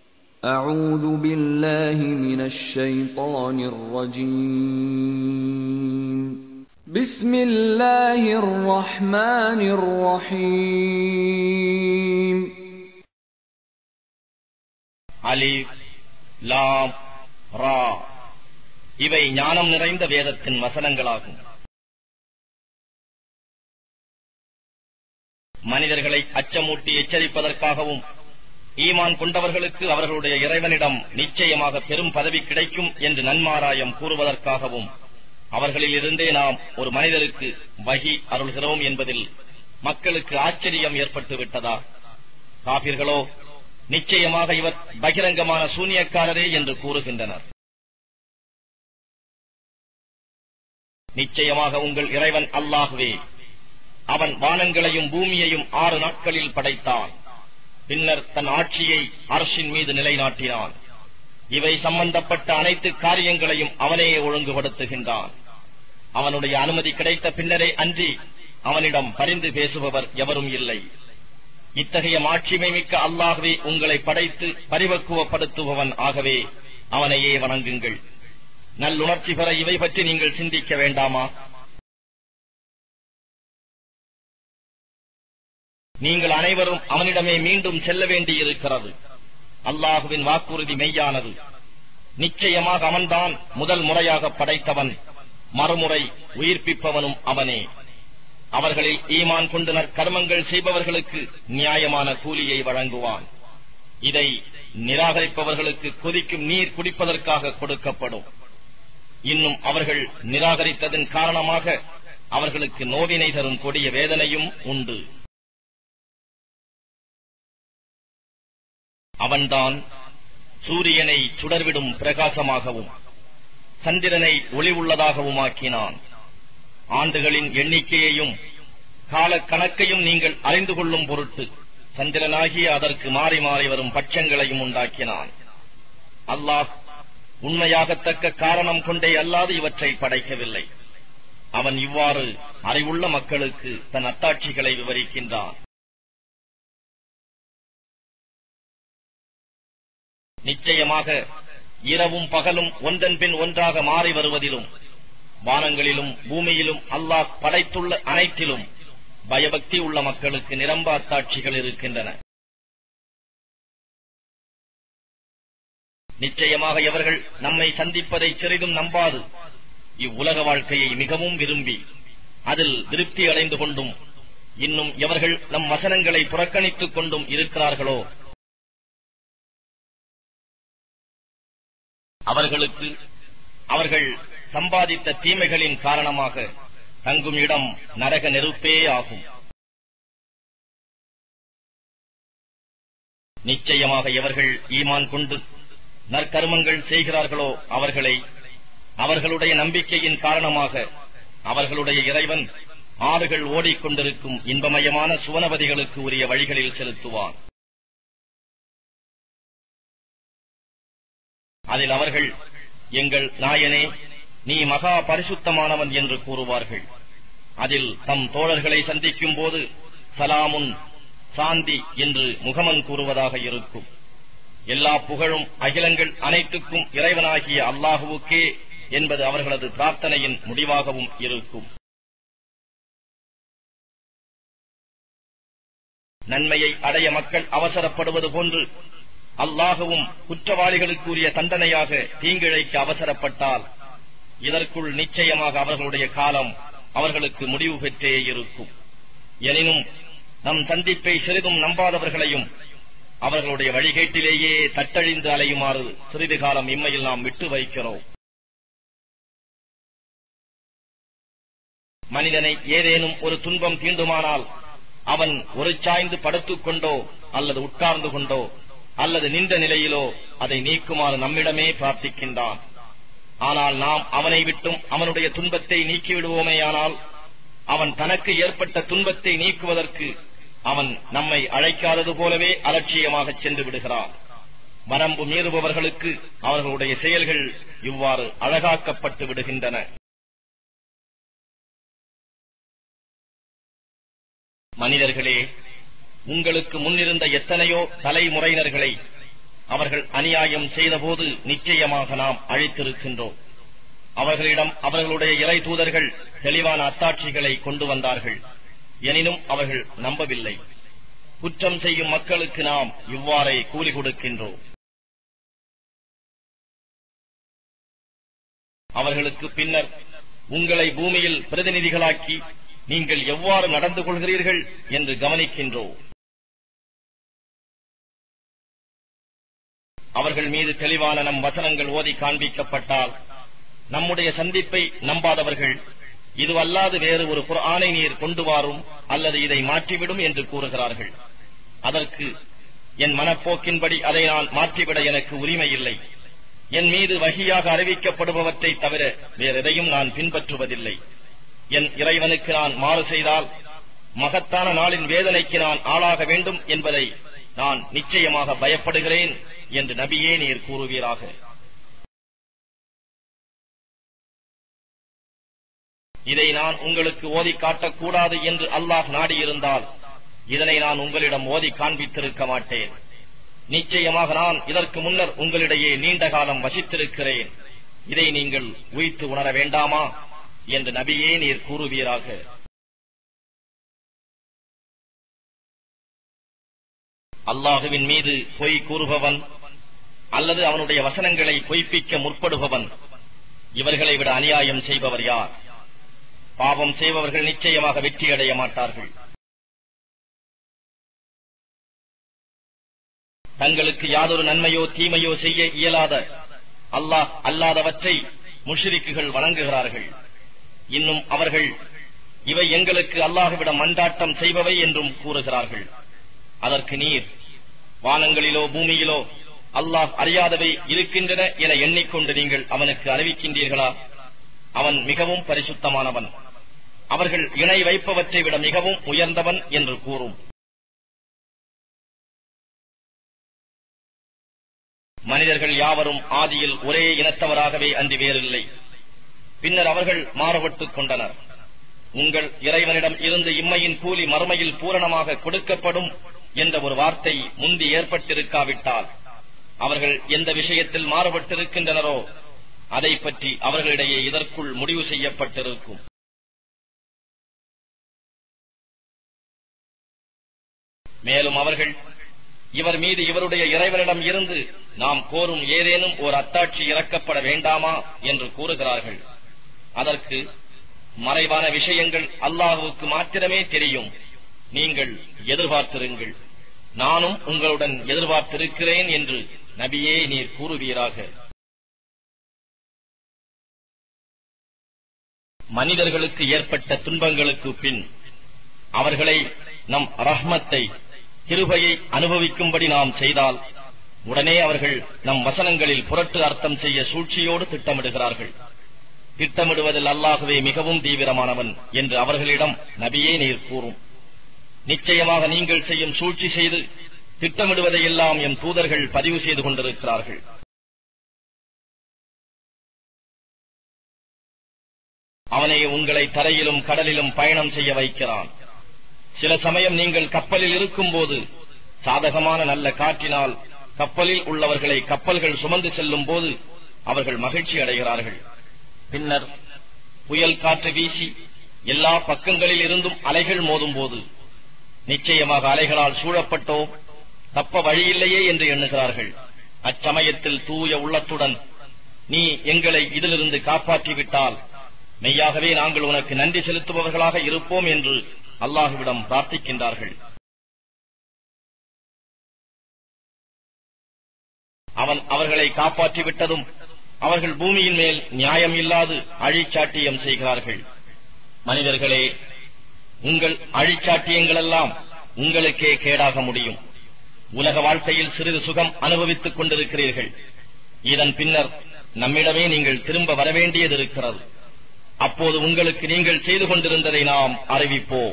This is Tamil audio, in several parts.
أعوذ بالله من الشيطان الرجيم بسم الله الرحمن الرحيم அலிப் லாம் ரா இவை ஞானம் நிறைந்த வேதத்தின் வசனங்களாகும் மனிதர்களை அச்சமூட்டி எச்சரிப்பதற்காகவும் ஈமான் கொண்டவர்களுக்கு அவர்களுடைய இறைவனிடம் நிச்சயமாக பெரும் பதவி கிடைக்கும் என்று நன்மாராயம் கூறுவதற்காகவும் அவர்களில் இருந்தே நாம் ஒரு மனிதருக்கு வகி அருள்கிறோம் என்பதில் மக்களுக்கு ஆச்சரியம் ஏற்பட்டு விட்டதா காபிர்களோ நிச்சயமாக இவர் பகிரங்கமான சூனியக்காரரே என்று கூறுகின்றனர் நிச்சயமாக உங்கள் இறைவன் அல்லாஹுவே அவன் வானங்களையும் பூமியையும் ஆறு நாட்களில் படைத்தான் பின்னர் தன் ஆட்சியை அரசின் மீது நிலைநாட்டினான் இவை சம்பந்தப்பட்ட அனைத்து காரியங்களையும் அவனே ஒழுங்குபடுத்துகின்றான் அவனுடைய அனுமதி கிடைத்த பின்னரே அன்றி அவனிடம் பரிந்து பேசுபவர் எவரும் இல்லை இத்தகைய மாட்சிமை மிக்க அல்லாகவே உங்களை படைத்து பரிபக்குவப்படுத்துபவன் ஆகவே அவனையே வணங்குங்கள் நல்லுணர்ச்சி பெற இவை பற்றி நீங்கள் சிந்திக்க வேண்டாமா நீங்கள் அனைவரும் அவனிடமே மீண்டும் செல்ல வேண்டியிருக்கிறது அல்லாஹுவின் வாக்குறுதி மெய்யானது நிச்சயமாக அவன்தான் முதல் முறையாக படைத்தவன் மறுமுறை உயிர்ப்பிப்பவனும் அவனே அவர்களில் ஈமான் கொண்டு நற்கர்மங்கள் செய்பவர்களுக்கு நியாயமான கூலியை வழங்குவான் இதை நிராகரிப்பவர்களுக்கு கொதிக்கும் நீர் குடிப்பதற்காக கொடுக்கப்படும் இன்னும் அவர்கள் நிராகரித்ததன் காரணமாக அவர்களுக்கு நோவினை தரும் கொடிய வேதனையும் உண்டு அவன்தான் சூரியனை சுடர்விடும் பிரகாசமாகவும் சந்திரனை ஒளி உள்ளதாகவும் ஆக்கினான் ஆண்டுகளின் எண்ணிக்கையையும் காலக்கணக்கையும் நீங்கள் அறிந்து கொள்ளும் பொருட்டு சந்திரனாகிய அதற்கு மாறி மாறி வரும் பட்சங்களையும் உண்டாக்கினான் அல்லாஹ் உண்மையாகத்தக்க காரணம் கொண்டே அல்லாது இவற்றை படைக்கவில்லை அவன் இவ்வாறு அறிவுள்ள மக்களுக்கு தன் அத்தாட்சிகளை விவரிக்கின்றான் நிச்சயமாக இரவும் பகலும் ஒன்றன் பின் ஒன்றாக மாறி வருவதிலும் வானங்களிலும் பூமியிலும் அல்லாஹ் படைத்துள்ள அனைத்திலும் பயபக்தி உள்ள மக்களுக்கு நிரம்ப அத்தாட்சிகள் இருக்கின்றன நிச்சயமாக இவர்கள் நம்மை சந்திப்பதை சிறிதும் நம்பாது இவ்வுலக வாழ்க்கையை மிகவும் விரும்பி அதில் திருப்தி அடைந்து கொண்டும் இன்னும் எவர்கள் நம் வசனங்களை புறக்கணித்துக் கொண்டும் இருக்கிறார்களோ அவர்களுக்கு அவர்கள் சம்பாதித்த தீமைகளின் காரணமாக தங்கும் இடம் நரக நெருப்பே ஆகும் நிச்சயமாக எவர்கள் ஈமான் கொண்டு நற்கருமங்கள் செய்கிறார்களோ அவர்களை அவர்களுடைய நம்பிக்கையின் காரணமாக அவர்களுடைய இறைவன் ஆறுகள் ஓடிக்கொண்டிருக்கும் இன்பமயமான சுவனபதிகளுக்கு உரிய வழிகளில் செலுத்துவான் அதில் அவர்கள் எங்கள் நாயனே நீ மகா பரிசுத்தமானவன் என்று கூறுவார்கள் அதில் தம் தோழர்களை சந்திக்கும் போது சலாமுன் சாந்தி என்று முகமன் கூறுவதாக இருக்கும் எல்லா புகழும் அகிலங்கள் அனைத்துக்கும் இறைவனாகிய அல்லாஹுவுக்கே என்பது அவர்களது பிரார்த்தனையின் முடிவாகவும் இருக்கும் நன்மையை அடைய மக்கள் அவசரப்படுவது போன்று அல்லாகவும் குற்றவாளிகளுக்குரிய தண்டனையாக தீங்கிழைக்க அவசரப்பட்டால் இதற்குள் நிச்சயமாக அவர்களுடைய காலம் அவர்களுக்கு முடிவு பெற்றே இருக்கும் எனினும் நம் சந்திப்பை சிறிதும் நம்பாதவர்களையும் அவர்களுடைய வழிகேட்டிலேயே தட்டழிந்து அலையுமாறு சிறிது காலம் இம்மையில் நாம் விட்டு வைக்கிறோம் மனிதனை ஏதேனும் ஒரு துன்பம் தீண்டுமானால் அவன் ஒரு சாய்ந்து படுத்துக் கொண்டோ அல்லது உட்கார்ந்து கொண்டோ அல்லது நின்ற நிலையிலோ அதை நீக்குமாறு நம்மிடமே பிரார்த்திக்கின்றான் ஆனால் நாம் அவனை விட்டும் அவனுடைய துன்பத்தை நீக்கிவிடுவோமேயானால் அவன் தனக்கு ஏற்பட்ட துன்பத்தை நீக்குவதற்கு அவன் நம்மை அழைக்காதது போலவே அலட்சியமாக சென்று விடுகிறான் வரம்பு மீறுபவர்களுக்கு அவர்களுடைய செயல்கள் இவ்வாறு அழகாக்கப்பட்டு விடுகின்றன மனிதர்களே உங்களுக்கு முன்னிருந்த எத்தனையோ தலைமுறையினர்களை அவர்கள் அநியாயம் செய்தபோது நிச்சயமாக நாம் அழித்திருக்கின்றோம் அவர்களிடம் அவர்களுடைய இறை தூதர்கள் தெளிவான அத்தாட்சிகளை கொண்டு வந்தார்கள் எனினும் அவர்கள் நம்பவில்லை குற்றம் செய்யும் மக்களுக்கு நாம் இவ்வாறே கூலி கொடுக்கின்றோம் அவர்களுக்கு பின்னர் உங்களை பூமியில் பிரதிநிதிகளாக்கி நீங்கள் எவ்வாறு நடந்து கொள்கிறீர்கள் என்று கவனிக்கின்றோம் அவர்கள் மீது தெளிவான நம் வசனங்கள் ஓதி காண்பிக்கப்பட்டால் நம்முடைய சந்திப்பை நம்பாதவர்கள் இதுவல்லாது வேறு ஒரு குர்ஆனை நீர் கொண்டு வாரும் அல்லது இதை மாற்றிவிடும் என்று கூறுகிறார்கள் அதற்கு என் மனப்போக்கின்படி அதை நான் மாற்றிவிட எனக்கு உரிமை இல்லை என் மீது வகியாக அறிவிக்கப்படுபவற்றை தவிர வேறெதையும் நான் பின்பற்றுவதில்லை என் இறைவனுக்கு நான் மாறு செய்தால் மகத்தான நாளின் வேதனைக்கு நான் ஆளாக வேண்டும் என்பதை நான் நிச்சயமாக பயப்படுகிறேன் என்று நபியே நீர் கூறுவீராக இதை நான் உங்களுக்கு ஓதி காட்டக்கூடாது என்று அல்லாஹ் நாடியிருந்தால் இதனை நான் உங்களிடம் ஓதி காண்பித்திருக்க மாட்டேன் நிச்சயமாக நான் இதற்கு முன்னர் உங்களிடையே நீண்ட காலம் வசித்திருக்கிறேன் இதை நீங்கள் உய்த்து உணர வேண்டாமா என்று நபியே நீர் கூறுவீராக அல்லாஹுவின் மீது பொய் கூறுபவன் அல்லது அவனுடைய வசனங்களை பொய்ப்பிக்க முற்படுபவன் இவர்களை விட அநியாயம் செய்பவர் யார் பாவம் செய்பவர்கள் நிச்சயமாக வெற்றியடைய மாட்டார்கள் தங்களுக்கு யாதொரு நன்மையோ தீமையோ செய்ய இயலாத அல்லாஹ் அல்லாதவற்றை முஷ்ரிக்குகள் வணங்குகிறார்கள் இன்னும் அவர்கள் இவை எங்களுக்கு அல்லாஹுவிடம் மண்டாட்டம் செய்பவை என்றும் கூறுகிறார்கள் அதற்கு நீர் வானங்களிலோ பூமியிலோ அல்லாஹ் அறியாதவை இருக்கின்றன என எண்ணிக்கொண்டு நீங்கள் அவனுக்கு அறிவிக்கின்றீர்களா அவன் மிகவும் பரிசுத்தமானவன் அவர்கள் இணை வைப்பவற்றை விட மிகவும் உயர்ந்தவன் என்று கூறும் மனிதர்கள் யாவரும் ஆதியில் ஒரே இனத்தவராகவே அன்றி வேறில்லை பின்னர் அவர்கள் மாறுபட்டுக் கொண்டனர் உங்கள் இறைவனிடம் இருந்து இம்மையின் கூலி மறுமையில் பூரணமாக கொடுக்கப்படும் என்ற ஒரு வார்த்தை முந்தி ஏற்பட்டிருக்காவிட்டால் அவர்கள் எந்த விஷயத்தில் மாறுபட்டிருக்கின்றனரோ அதை பற்றி அவர்களிடையே இதற்குள் முடிவு செய்யப்பட்டிருக்கும் மேலும் அவர்கள் இவர் மீது இவருடைய இறைவனிடம் இருந்து நாம் கோரும் ஏதேனும் ஒரு அத்தாட்சி இறக்கப்பட வேண்டாமா என்று கூறுகிறார்கள் அதற்கு மறைவான விஷயங்கள் அல்லாஹுவுக்கு மாத்திரமே தெரியும் நீங்கள் எதிர்பார்த்திருங்கள் நானும் உங்களுடன் எதிர்பார்த்திருக்கிறேன் என்று நபியே நீர் கூறுவீராக மனிதர்களுக்கு ஏற்பட்ட துன்பங்களுக்கு பின் அவர்களை நம் ரஹ்மத்தை கிருபையை அனுபவிக்கும்படி நாம் செய்தால் உடனே அவர்கள் நம் வசனங்களில் புரட்டு அர்த்தம் செய்ய சூழ்ச்சியோடு திட்டமிடுகிறார்கள் திட்டமிடுவதில் அல்லாகவே மிகவும் தீவிரமானவன் என்று அவர்களிடம் நபியே நீர் கூறும் நிச்சயமாக நீங்கள் செய்யும் சூழ்ச்சி செய்து திட்டமிடுவதையெல்லாம் எம் தூதர்கள் பதிவு செய்து கொண்டிருக்கிறார்கள் அவனே உங்களை தரையிலும் கடலிலும் பயணம் செய்ய வைக்கிறான் சில சமயம் நீங்கள் கப்பலில் இருக்கும்போது சாதகமான நல்ல காற்றினால் கப்பலில் உள்ளவர்களை கப்பல்கள் சுமந்து செல்லும் போது அவர்கள் மகிழ்ச்சி அடைகிறார்கள் பின்னர் புயல் காற்று வீசி எல்லா பக்கங்களில் இருந்தும் அலைகள் மோதும் போது நிச்சயமாக அலைகளால் சூழப்பட்டோம் தப்ப வழியில்லையே என்று எண்ணுகிறார்கள் அச்சமயத்தில் தூய உள்ளத்துடன் நீ எங்களை இதிலிருந்து காப்பாற்றிவிட்டால் மெய்யாகவே நாங்கள் உனக்கு நன்றி செலுத்துபவர்களாக இருப்போம் என்று அல்லாஹுவிடம் பிரார்த்திக்கின்றார்கள் அவன் அவர்களை காப்பாற்றிவிட்டதும் அவர்கள் பூமியின் மேல் நியாயம் இல்லாது அழிச்சாட்டியம் செய்கிறார்கள் மனிதர்களே உங்கள் அழிச்சாட்டியங்களெல்லாம் உங்களுக்கே கேடாக முடியும் உலக வாழ்க்கையில் சிறிது சுகம் அனுபவித்துக் கொண்டிருக்கிறீர்கள் இதன் பின்னர் நம்மிடமே நீங்கள் திரும்ப வரவேண்டியது இருக்கிறது அப்போது உங்களுக்கு நீங்கள் செய்து கொண்டிருந்ததை நாம் அறிவிப்போம்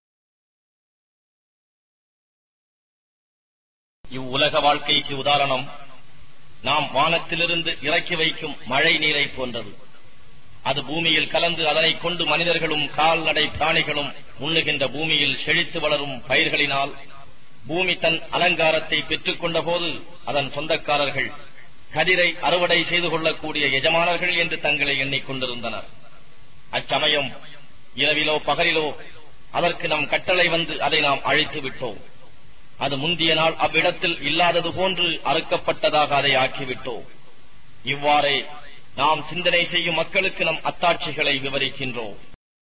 இவ்வுலக வாழ்க்கைக்கு உதாரணம் நாம் வானத்திலிருந்து இறக்கி வைக்கும் மழை நீரை போன்றது அது பூமியில் கலந்து அதனை கொண்டு மனிதர்களும் கால்நடை பிராணிகளும் உண்ணுகின்ற பூமியில் செழித்து வளரும் பயிர்களினால் பூமி தன் அலங்காரத்தை பெற்றுக் கொண்டபோது அதன் சொந்தக்காரர்கள் கதிரை அறுவடை செய்து கொள்ளக்கூடிய எஜமானர்கள் என்று தங்களை எண்ணிக்கொண்டிருந்தனர் அச்சமயம் இரவிலோ பகலிலோ அதற்கு நம் கட்டளை வந்து அதை நாம் அழித்து விட்டோம் அது முந்திய நாள் அவ்விடத்தில் இல்லாதது போன்று அறுக்கப்பட்டதாக அதை ஆக்கிவிட்டோம் இவ்வாறே நாம் சிந்தனை செய்யும் மக்களுக்கு நம் அத்தாட்சிகளை விவரிக்கின்றோம்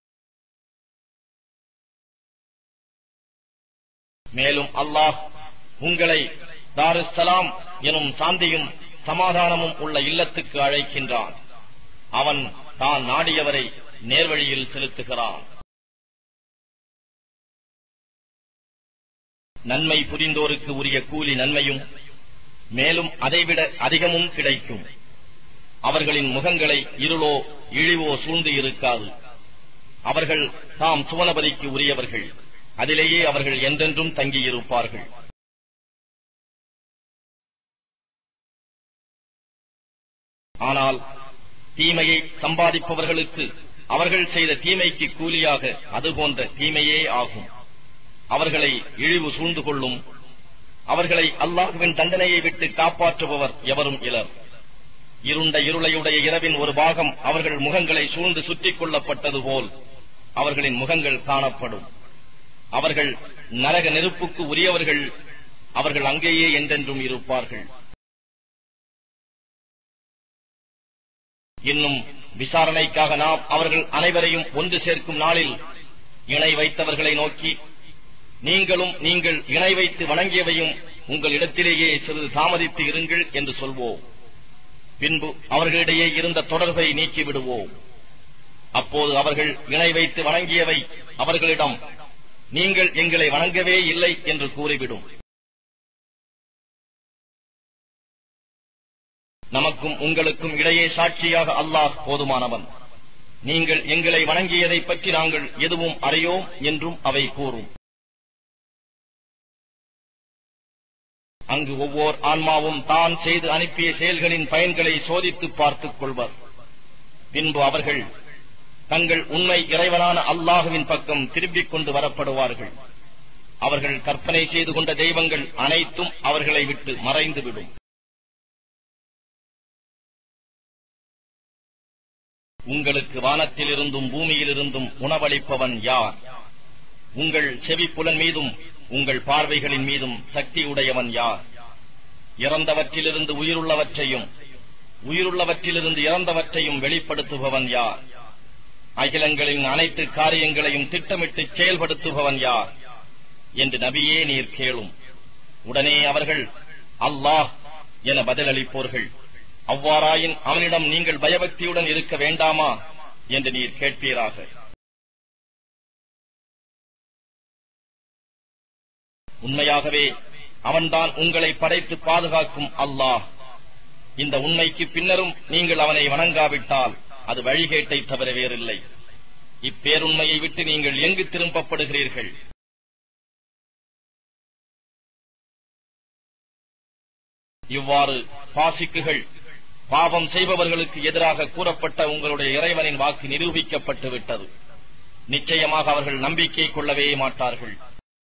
மேலும் அல்லாஹ் உங்களை தாருசலாம் எனும் சாந்தியும் சமாதானமும் உள்ள இல்லத்துக்கு அழைக்கின்றான் அவன் தான் நாடியவரை நேர்வழியில் செலுத்துகிறான் நன்மை புரிந்தோருக்கு உரிய கூலி நன்மையும் மேலும் அதைவிட அதிகமும் கிடைக்கும் அவர்களின் முகங்களை இருளோ இழிவோ சூழ்ந்து இருக்காது அவர்கள் தாம் சுவனபதிக்கு உரியவர்கள் அதிலேயே அவர்கள் என்றென்றும் தங்கியிருப்பார்கள் ஆனால் தீமையை சம்பாதிப்பவர்களுக்கு அவர்கள் செய்த தீமைக்கு கூலியாக அதுபோன்ற தீமையே ஆகும் அவர்களை இழிவு சூழ்ந்து கொள்ளும் அவர்களை அல்லாஹுவின் தண்டனையை விட்டு காப்பாற்றுபவர் எவரும் இலர் இருண்ட இருளையுடைய இரவின் ஒரு பாகம் அவர்கள் முகங்களை சூழ்ந்து சுற்றிக் கொள்ளப்பட்டது போல் அவர்களின் முகங்கள் காணப்படும் அவர்கள் நரக நெருப்புக்கு உரியவர்கள் அவர்கள் அங்கேயே என்றென்றும் இருப்பார்கள் இன்னும் விசாரணைக்காக நாம் அவர்கள் அனைவரையும் ஒன்று சேர்க்கும் நாளில் இணை வைத்தவர்களை நோக்கி நீங்களும் நீங்கள் இணை வைத்து வணங்கியவையும் உங்களிடத்திலேயே சிறிது தாமதித்து இருங்கள் என்று சொல்வோம் பின்பு அவர்களிடையே இருந்த தொடர்பை நீக்கி விடுவோம் அப்போது அவர்கள் இணை வைத்து வணங்கியவை அவர்களிடம் நீங்கள் எங்களை வணங்கவே இல்லை என்று கூறிவிடும் நமக்கும் உங்களுக்கும் இடையே சாட்சியாக அல்லாஹ் போதுமானவன் நீங்கள் எங்களை வணங்கியதை பற்றி நாங்கள் எதுவும் அறியோம் என்றும் அவை கூறும் அங்கு ஒவ்வொரு ஆன்மாவும் தான் செய்து அனுப்பிய செயல்களின் பயன்களை சோதித்து பார்த்துக் கொள்வர் பின்பு அவர்கள் தங்கள் உண்மை இறைவனான அல்லாஹுவின் பக்கம் திரும்பிக் கொண்டு வரப்படுவார்கள் அவர்கள் கற்பனை செய்து கொண்ட தெய்வங்கள் அனைத்தும் அவர்களை விட்டு மறைந்துவிடும் உங்களுக்கு வானத்திலிருந்தும் பூமியிலிருந்தும் உணவளிப்பவன் யார் உங்கள் செவிப்புலன் மீதும் உங்கள் பார்வைகளின் மீதும் சக்தி உடையவன் யார் இறந்தவற்றிலிருந்து உயிருள்ளவற்றையும் உயிருள்ளவற்றிலிருந்து இறந்தவற்றையும் வெளிப்படுத்துபவன் யார் அகிலங்களின் அனைத்து காரியங்களையும் திட்டமிட்டு செயல்படுத்துபவன் யார் என்று நபியே நீர் கேளும் உடனே அவர்கள் அல்லாஹ் என பதிலளிப்போர்கள் அவ்வாறாயின் அவனிடம் நீங்கள் பயபக்தியுடன் இருக்க வேண்டாமா என்று நீர் கேட்பீராக உண்மையாகவே அவன்தான் உங்களை படைத்து பாதுகாக்கும் அல்லாஹ் இந்த உண்மைக்கு பின்னரும் நீங்கள் அவனை வணங்காவிட்டால் அது வழிகேட்டை தவிர வேறில்லை இப்பேருண்மையை விட்டு நீங்கள் எங்கு திரும்பப்படுகிறீர்கள் இவ்வாறு பாசிக்குகள் பாவம் செய்பவர்களுக்கு எதிராக கூறப்பட்ட உங்களுடைய இறைவனின் வாக்கு நிரூபிக்கப்பட்டு விட்டது நிச்சயமாக அவர்கள் நம்பிக்கை கொள்ளவே மாட்டார்கள்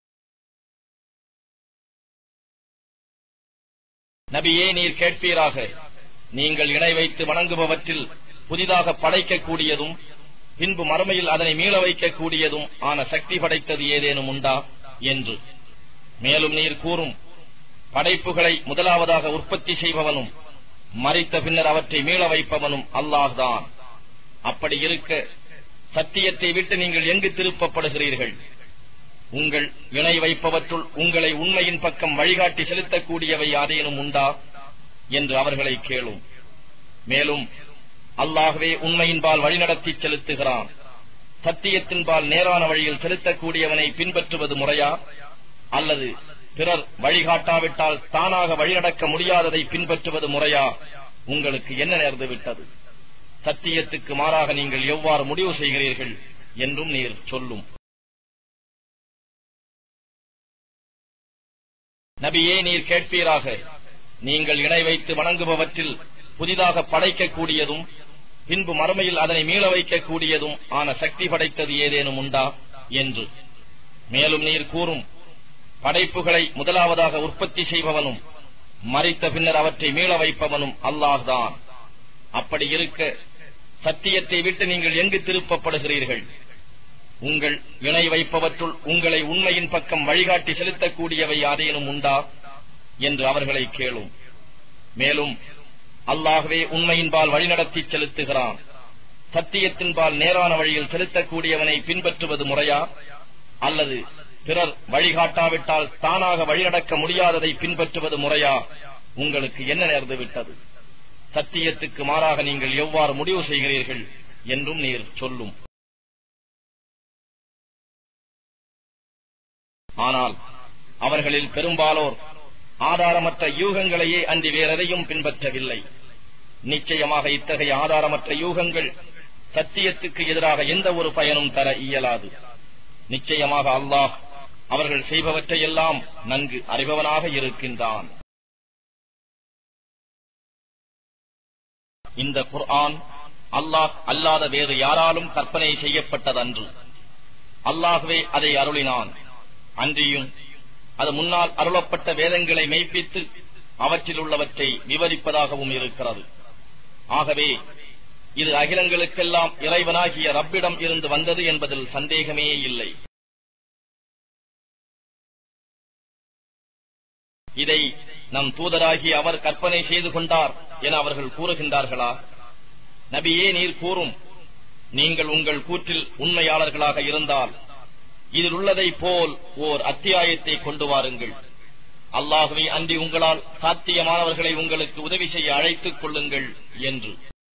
நபியே நீர் கேட்பீராக நீங்கள் இணை வைத்து வணங்குபவற்றில் புதிதாக படைக்கக்கூடியதும் பின்பு மறுமையில் அதனை மீள வைக்கக்கூடியதும் ஆன சக்தி படைத்தது ஏதேனும் உண்டா என்று மேலும் நீர் கூறும் படைப்புகளை முதலாவதாக உற்பத்தி செய்பவனும் மறித்த பின்னர் அவற்றை மீள வைப்பவனும் அல்லாஹ்தான் அப்படி இருக்க சத்தியத்தை விட்டு நீங்கள் எங்கு திருப்பப்படுகிறீர்கள் உங்கள் இணை வைப்பவற்றுள் உங்களை உண்மையின் பக்கம் வழிகாட்டி செலுத்தக்கூடியவை யாதேனும் உண்டா என்று அவர்களை கேளும் மேலும் அல்லாகவே உண்மையின்பால் வழிநடத்தி செலுத்துகிறான் சத்தியத்தின்பால் நேரான வழியில் செலுத்தக்கூடியவனை பின்பற்றுவது முறையா அல்லது பிறர் வழிகாட்டாவிட்டால் தானாக வழிநடக்க முடியாததை பின்பற்றுவது முறையா உங்களுக்கு என்ன நேர்ந்து விட்டது சத்தியத்துக்கு மாறாக நீங்கள் எவ்வாறு முடிவு செய்கிறீர்கள் என்றும் நீர் சொல்லும் நபியே நீர் கேட்பீராக நீங்கள் இணை வைத்து வணங்குபவற்றில் புதிதாக படைக்கக்கூடியதும் பின்பு மறுமையில் அதனை மீள வைக்கக்கூடியதும் ஆன சக்தி படைத்தது ஏதேனும் உண்டா என்று மேலும் நீர் கூறும் படைப்புகளை முதலாவதாக உற்பத்தி செய்பவனும் மறித்த பின்னர் அவற்றை மீள வைப்பவனும் அல்லாஹ்தான் அப்படி இருக்க சத்தியத்தை விட்டு நீங்கள் எங்கு திருப்பப்படுகிறீர்கள் உங்கள் இணை வைப்பவற்றுள் உங்களை உண்மையின் பக்கம் வழிகாட்டி செலுத்தக்கூடியவை யாதேனும் உண்டா என்று அவர்களை கேளும் மேலும் அல்லாகவே உண்மையின்பால் வழிநடத்தி செலுத்துகிறான் சத்தியத்தின்பால் நேரான வழியில் செலுத்தக்கூடியவனை பின்பற்றுவது முறையா அல்லது பிறர் வழிகாட்டாவிட்டால் தானாக வழிநடக்க முடியாததை பின்பற்றுவது முறையா உங்களுக்கு என்ன நேர்ந்து விட்டது சத்தியத்துக்கு மாறாக நீங்கள் எவ்வாறு முடிவு செய்கிறீர்கள் என்றும் நீர் சொல்லும் ஆனால் அவர்களில் பெரும்பாலோர் ஆதாரமற்ற யூகங்களையே அன்றி வேறெதையும் பின்பற்றவில்லை நிச்சயமாக இத்தகைய ஆதாரமற்ற யூகங்கள் சத்தியத்துக்கு எதிராக எந்த ஒரு பயனும் தர இயலாது நிச்சயமாக அல்லாஹ் அவர்கள் செய்பவற்றையெல்லாம் நன்கு அறிபவனாக இருக்கின்றான் இந்த குர்ஆன் அல்லாஹ் அல்லாத வேறு யாராலும் கற்பனை செய்யப்பட்டதன்று அல்லாஹ்வே அதை அருளினான் அன்றியும் அது முன்னால் அருளப்பட்ட வேதங்களை மெய்ப்பித்து அவற்றில் உள்ளவற்றை விவரிப்பதாகவும் இருக்கிறது ஆகவே இது அகிலங்களுக்கெல்லாம் இறைவனாகிய ரப்பிடம் இருந்து வந்தது என்பதில் சந்தேகமே இல்லை இதை நம் தூதராகி அவர் கற்பனை செய்து கொண்டார் என அவர்கள் கூறுகின்றார்களா நபியே நீர் கூறும் நீங்கள் உங்கள் கூற்றில் உண்மையாளர்களாக இருந்தால் இதில் உள்ளதை போல் ஓர் அத்தியாயத்தை கொண்டு வாருங்கள் அல்லாகவே அன்றி உங்களால் சாத்தியமானவர்களை உங்களுக்கு உதவி செய்ய அழைத்துக் கொள்ளுங்கள் என்று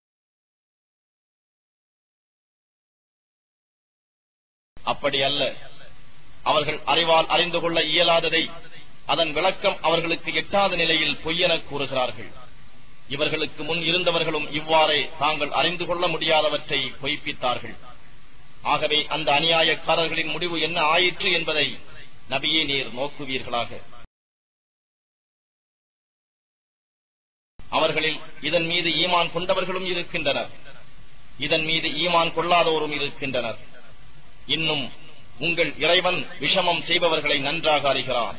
அப்படி அல்ல அவர்கள் அறிவால் அறிந்து கொள்ள இயலாததை அதன் விளக்கம் அவர்களுக்கு எட்டாத நிலையில் பொய்யெனக் கூறுகிறார்கள் இவர்களுக்கு முன் இருந்தவர்களும் இவ்வாறே தாங்கள் அறிந்து கொள்ள முடியாதவற்றை பொய்ப்பித்தார்கள் ஆகவே அந்த அநியாயக்காரர்களின் முடிவு என்ன ஆயிற்று என்பதை நபியே நீர் நோக்குவீர்களாக அவர்களில் இதன் மீது ஈமான் கொண்டவர்களும் இருக்கின்றனர் இதன் மீது ஈமான் கொள்ளாதோரும் இருக்கின்றனர் இன்னும் உங்கள் இறைவன் விஷமம் செய்பவர்களை நன்றாக அறிகிறான்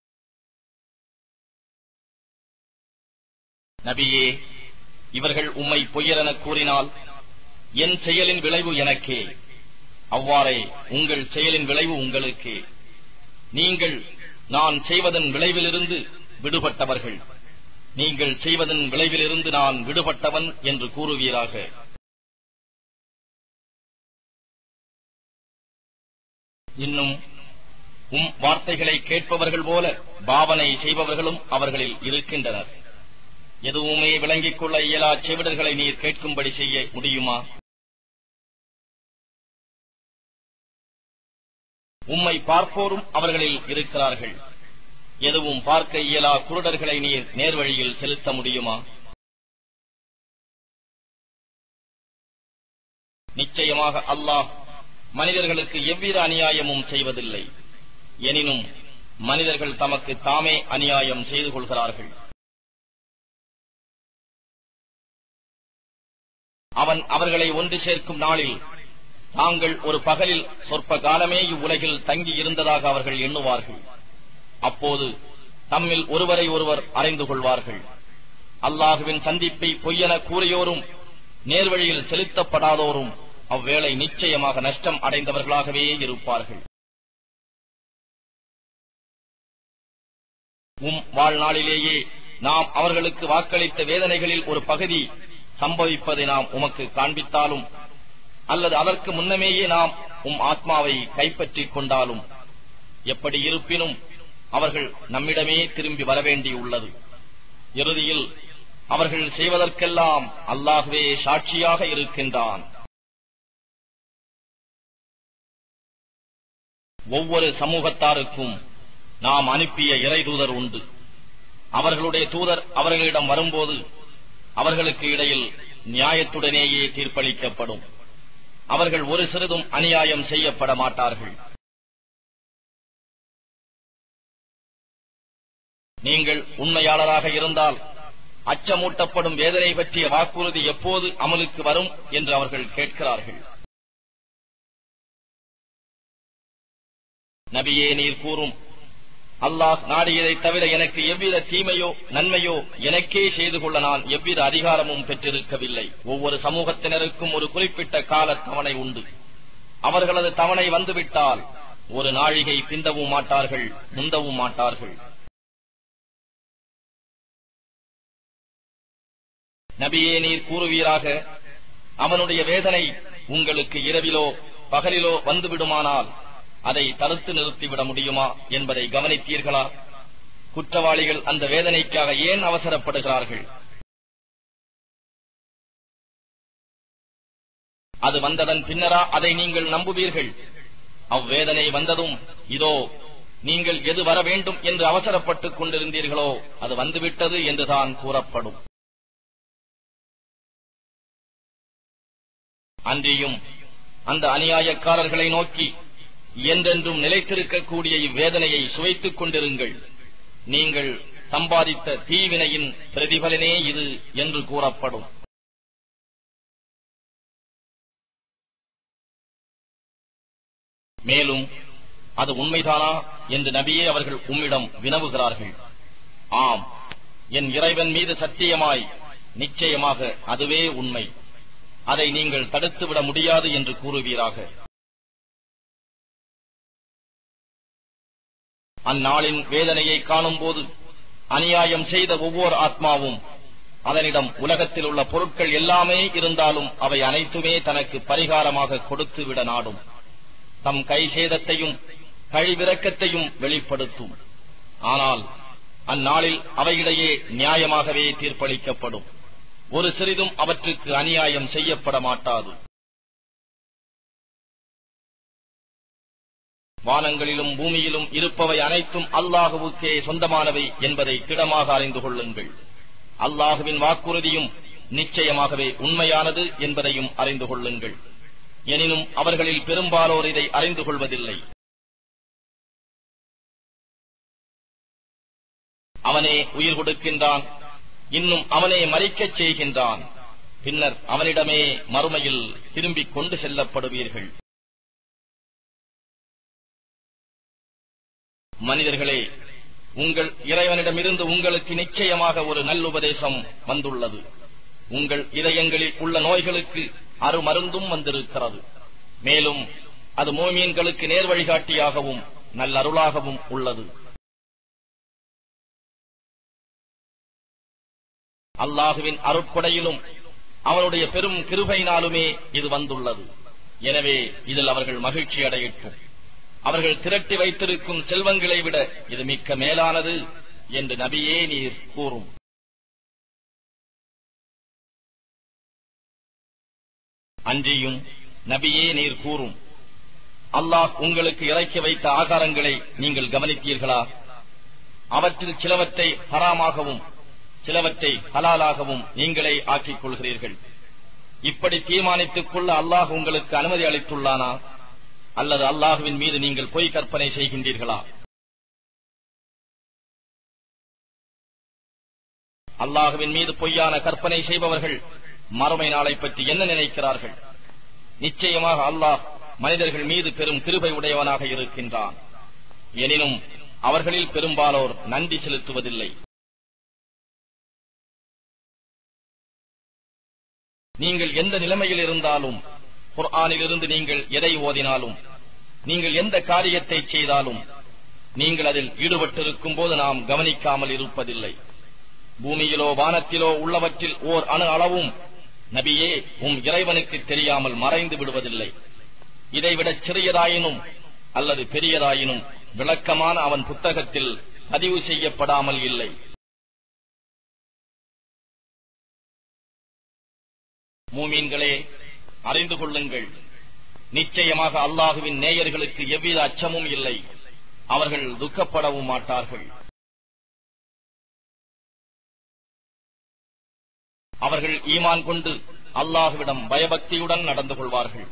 நபியே இவர்கள் உம்மை பொய்யரெனக் கூறினால் என் செயலின் விளைவு எனக்கே அவ்வாறே உங்கள் செயலின் விளைவு உங்களுக்கே நீங்கள் நான் செய்வதன் விளைவிலிருந்து விடுபட்டவர்கள் நீங்கள் செய்வதன் விளைவிலிருந்து நான் விடுபட்டவன் என்று கூறுவீராக இன்னும் உம் வார்த்தைகளை கேட்பவர்கள் போல பாவனை செய்பவர்களும் அவர்களில் இருக்கின்றனர் எதுவுமே விளங்கிக் கொள்ள இயலா செவிடர்களை நீர் கேட்கும்படி செய்ய முடியுமா உம்மை பார்ப்போரும் அவர்களில் இருக்கிறார்கள் எதுவும் பார்க்க இயலா குருடர்களை நீர் நேர்வழியில் செலுத்த முடியுமா நிச்சயமாக அல்லாஹ் மனிதர்களுக்கு எவ்வித அநியாயமும் செய்வதில்லை எனினும் மனிதர்கள் தமக்கு தாமே அநியாயம் செய்து கொள்கிறார்கள் அவன் அவர்களை ஒன்று சேர்க்கும் நாளில் தாங்கள் ஒரு பகலில் சொற்ப காலமே இவ்வுலகில் தங்கி இருந்ததாக அவர்கள் எண்ணுவார்கள் அப்போது தம்மில் ஒருவரை ஒருவர் அறிந்து கொள்வார்கள் அல்லாஹுவின் சந்திப்பை பொய்யென கூறியோரும் நேர்வழியில் செலுத்தப்படாதோரும் அவ்வேளை நிச்சயமாக நஷ்டம் அடைந்தவர்களாகவே இருப்பார்கள் உம் வாழ்நாளிலேயே நாம் அவர்களுக்கு வாக்களித்த வேதனைகளில் ஒரு பகுதி சம்பவிப்பதை நாம் உமக்கு காண்பித்தாலும் அல்லது அதற்கு முன்னமேயே நாம் உம் ஆத்மாவை கைப்பற்றிக் கொண்டாலும் எப்படி இருப்பினும் அவர்கள் நம்மிடமே திரும்பி வரவேண்டியுள்ளது இறுதியில் அவர்கள் செய்வதற்கெல்லாம் அல்லாஹ்வே சாட்சியாக இருக்கின்றான் ஒவ்வொரு சமூகத்தாருக்கும் நாம் அனுப்பிய இறை தூதர் உண்டு அவர்களுடைய தூதர் அவர்களிடம் வரும்போது அவர்களுக்கு இடையில் நியாயத்துடனேயே தீர்ப்பளிக்கப்படும் அவர்கள் ஒரு சிறிதும் அநியாயம் செய்யப்பட மாட்டார்கள் நீங்கள் உண்மையாளராக இருந்தால் அச்சமூட்டப்படும் வேதனை பற்றிய வாக்குறுதி எப்போது அமலுக்கு வரும் என்று அவர்கள் கேட்கிறார்கள் நபியே நீர் கூறும் அல்லாஹ் நாடியதை தவிர எனக்கு எவ்வித தீமையோ நன்மையோ எனக்கே செய்து கொள்ள நான் எவ்வித அதிகாரமும் பெற்றிருக்கவில்லை ஒவ்வொரு சமூகத்தினருக்கும் ஒரு குறிப்பிட்ட கால தவணை உண்டு அவர்களது தவணை வந்துவிட்டால் ஒரு நாழிகை பிந்தவும் மாட்டார்கள் முந்தவும் மாட்டார்கள் நபியே நீர் கூறுவீராக அவனுடைய வேதனை உங்களுக்கு இரவிலோ பகலிலோ வந்துவிடுமானால் அதை தடுத்து நிறுத்திவிட முடியுமா என்பதை கவனித்தீர்களா குற்றவாளிகள் அந்த வேதனைக்காக ஏன் அவசரப்படுகிறார்கள் அது வந்ததன் பின்னரா அதை நீங்கள் நம்புவீர்கள் அவ்வேதனை வந்ததும் இதோ நீங்கள் எது வர வேண்டும் என்று அவசரப்பட்டுக் கொண்டிருந்தீர்களோ அது வந்துவிட்டது என்றுதான் கூறப்படும் அன்றியும் அந்த அநியாயக்காரர்களை நோக்கி என்றென்றும் நிலைத்திருக்கக்கூடிய இவ்வேதனையை சுவைத்துக் கொண்டிருங்கள் நீங்கள் சம்பாதித்த தீவினையின் பிரதிபலனே இது என்று கூறப்படும் மேலும் அது உண்மைதானா என்று நபியே அவர்கள் உம்மிடம் வினவுகிறார்கள் ஆம் என் இறைவன் மீது சத்தியமாய் நிச்சயமாக அதுவே உண்மை அதை நீங்கள் தடுத்துவிட முடியாது என்று கூறுவீராக அந்நாளின் வேதனையை காணும்போது அநியாயம் செய்த ஒவ்வொரு ஆத்மாவும் அதனிடம் உலகத்தில் உள்ள பொருட்கள் எல்லாமே இருந்தாலும் அவை அனைத்துமே தனக்கு பரிகாரமாக கொடுத்துவிட நாடும் தம் கை சேதத்தையும் கழிவிறக்கத்தையும் வெளிப்படுத்தும் ஆனால் அந்நாளில் அவையிடையே நியாயமாகவே தீர்ப்பளிக்கப்படும் ஒரு சிறிதும் அவற்றுக்கு அநியாயம் செய்யப்பட மாட்டாது வானங்களிலும் பூமியிலும் இருப்பவை அனைத்தும் அல்லாஹுவுக்கே சொந்தமானவை என்பதை திடமாக அறிந்து கொள்ளுங்கள் அல்லாஹுவின் வாக்குறுதியும் நிச்சயமாகவே உண்மையானது என்பதையும் அறிந்து கொள்ளுங்கள் எனினும் அவர்களில் பெரும்பாலோர் இதை அறிந்து கொள்வதில்லை அவனே உயிர் கொடுக்கின்றான் இன்னும் அவனே மறிக்கச் செய்கின்றான் பின்னர் அவனிடமே மறுமையில் திரும்பிக் கொண்டு செல்லப்படுவீர்கள் மனிதர்களே உங்கள் இறைவனிடமிருந்து உங்களுக்கு நிச்சயமாக ஒரு நல்லுபதேசம் வந்துள்ளது உங்கள் இதயங்களில் உள்ள நோய்களுக்கு அருமருந்தும் வந்திருக்கிறது மேலும் அது மோமீன்களுக்கு நேர் வழிகாட்டியாகவும் நல்லருளாகவும் உள்ளது அல்லாஹுவின் அருட்கொடையிலும் அவனுடைய பெரும் கிருபையினாலுமே இது வந்துள்ளது எனவே இதில் அவர்கள் மகிழ்ச்சி அடையட்டும் அவர்கள் திரட்டி வைத்திருக்கும் செல்வங்களை விட இது மிக்க மேலானது என்று நபியே நீர் கூறும் அன்றியும் நபியே நீர் கூறும் அல்லாஹ் உங்களுக்கு இறக்கி வைத்த ஆகாரங்களை நீங்கள் கவனித்தீர்களா அவற்றில் சிலவற்றை ஹராமாகவும் சிலவற்றை ஹலாலாகவும் நீங்களே ஆக்கிக் கொள்கிறீர்கள் இப்படி தீர்மானித்துக் கொள்ள அல்லாஹ் உங்களுக்கு அனுமதி அளித்துள்ளானா அல்லது அல்லாஹுவின் மீது நீங்கள் பொய் கற்பனை செய்கின்றீர்களா அல்லாஹுவின் மீது பொய்யான கற்பனை செய்பவர்கள் மறுமை நாளை பற்றி என்ன நினைக்கிறார்கள் நிச்சயமாக அல்லாஹ் மனிதர்கள் மீது பெரும் கிருபை உடையவனாக இருக்கின்றான் எனினும் அவர்களில் பெரும்பாலோர் நன்றி செலுத்துவதில்லை நீங்கள் எந்த நிலைமையில் இருந்தாலும் குர்ஆனிலிருந்து நீங்கள் எதை ஓதினாலும் நீங்கள் எந்த காரியத்தை செய்தாலும் நீங்கள் அதில் ஈடுபட்டிருக்கும் போது நாம் கவனிக்காமல் இருப்பதில்லை பூமியிலோ வானத்திலோ உள்ளவற்றில் ஓர் அணு அளவும் நபியே உம் இறைவனுக்கு தெரியாமல் மறைந்து விடுவதில்லை இதைவிடச் சிறியதாயினும் அல்லது பெரியதாயினும் விளக்கமான அவன் புத்தகத்தில் பதிவு செய்யப்படாமல் இல்லை மூமீன்களே அறிந்து கொள்ளுங்கள் நிச்சயமாக அல்லாஹுவின் நேயர்களுக்கு எவ்வித அச்சமும் இல்லை அவர்கள் துக்கப்படவும் மாட்டார்கள் அவர்கள் ஈமான் கொண்டு அல்லாஹுவிடம் பயபக்தியுடன் நடந்து கொள்வார்கள்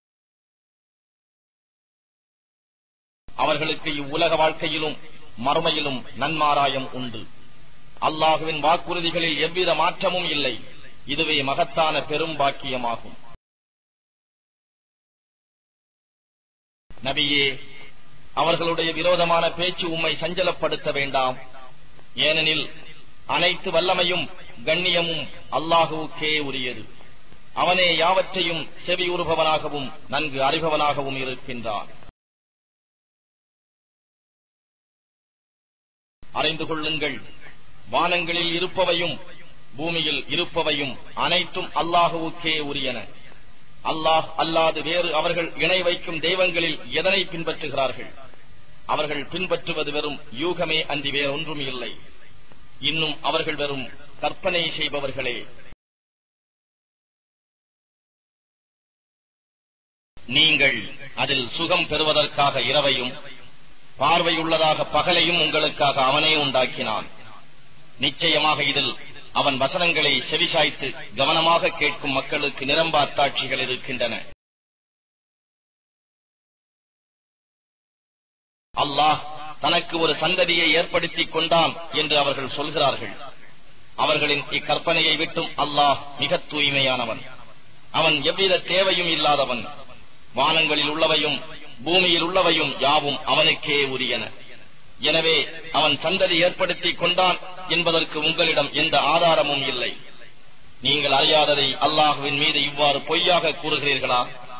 அவர்களுக்கு இவ்வுலக வாழ்க்கையிலும் மறுமையிலும் நன்மாராயம் உண்டு அல்லாஹுவின் வாக்குறுதிகளில் எவ்வித மாற்றமும் இல்லை இதுவே மகத்தான பெரும் பாக்கியமாகும் நபியே அவர்களுடைய விரோதமான பேச்சு உம்மை சஞ்சலப்படுத்த வேண்டாம் ஏனெனில் அனைத்து வல்லமையும் கண்ணியமும் அல்லாஹுவுக்கே உரியது அவனே யாவற்றையும் செவியுறுபவனாகவும் நன்கு அறிபவனாகவும் இருக்கின்றான் அறிந்து கொள்ளுங்கள் வானங்களில் இருப்பவையும் பூமியில் இருப்பவையும் அனைத்தும் அல்லாஹுவுக்கே உரியன அல்லாஹ் அல்லாது வேறு அவர்கள் இணை வைக்கும் தெய்வங்களில் எதனை பின்பற்றுகிறார்கள் அவர்கள் பின்பற்றுவது வெறும் யூகமே அன்றி வேறொன்றும் இல்லை இன்னும் அவர்கள் வெறும் கற்பனை செய்பவர்களே நீங்கள் அதில் சுகம் பெறுவதற்காக இரவையும் பார்வையுள்ளதாக பகலையும் உங்களுக்காக அவனே உண்டாக்கினான் நிச்சயமாக இதில் அவன் வசனங்களை செவிசாய்த்து கவனமாக கேட்கும் மக்களுக்கு நிரம்ப அத்தாட்சிகள் இருக்கின்றன அல்லாஹ் தனக்கு ஒரு சந்ததியை ஏற்படுத்திக் கொண்டான் என்று அவர்கள் சொல்கிறார்கள் அவர்களின் இக்கற்பனையை விட்டும் அல்லாஹ் மிக தூய்மையானவன் அவன் எவ்வித தேவையும் இல்லாதவன் வானங்களில் உள்ளவையும் பூமியில் உள்ளவையும் யாவும் அவனுக்கே உரியன எனவே அவன் சந்ததி ஏற்படுத்திக் கொண்டான் என்பதற்கு உங்களிடம் எந்த ஆதாரமும் இல்லை நீங்கள் அறியாததை அல்லாஹுவின் மீது இவ்வாறு பொய்யாக கூறுகிறீர்களா